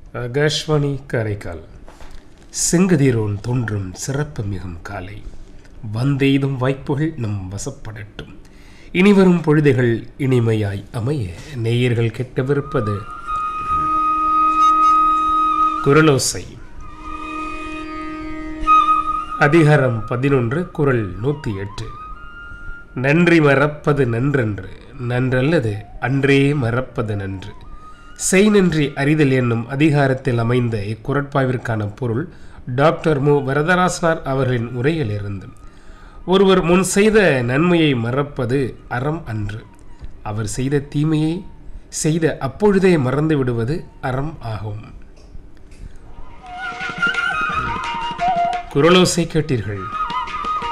ஆகாஷ்வாணி காரைக்கால் செங்கதிரோன் தோன்றும் சிறப்பு மிகும் காலை வந்தெய்தும் வாய்ப்புகள் நம் வசப்படட்டும் இனிவரும் பொழுதுகள் இனிமையாய் அமைய நேயர்கள் கெட்டவிருப்பது குரலோசை அதிகாரம் பதினொன்று குரல் நூற்றி எட்டு நன்றி மறப்பது நன்றன்று நன்றல்லது அன்றே மறப்பது நன்று செய் நன்றி அறிதல் என்னும் அதிகாரத்தில் அமைந்த இக்குரட்பாவிற்கான பொருள் டாக்டர் மு வரதராசனார் அவர்களின் உரையிலிருந்து ஒருவர் முன் செய்த நன்மையை மறப்பது அறம் அன்று அவர் செய்த தீமையை செய்த அப்பொழுதே மறந்து விடுவது அறம் ஆகும் குரலோசை கேட்டீர்கள்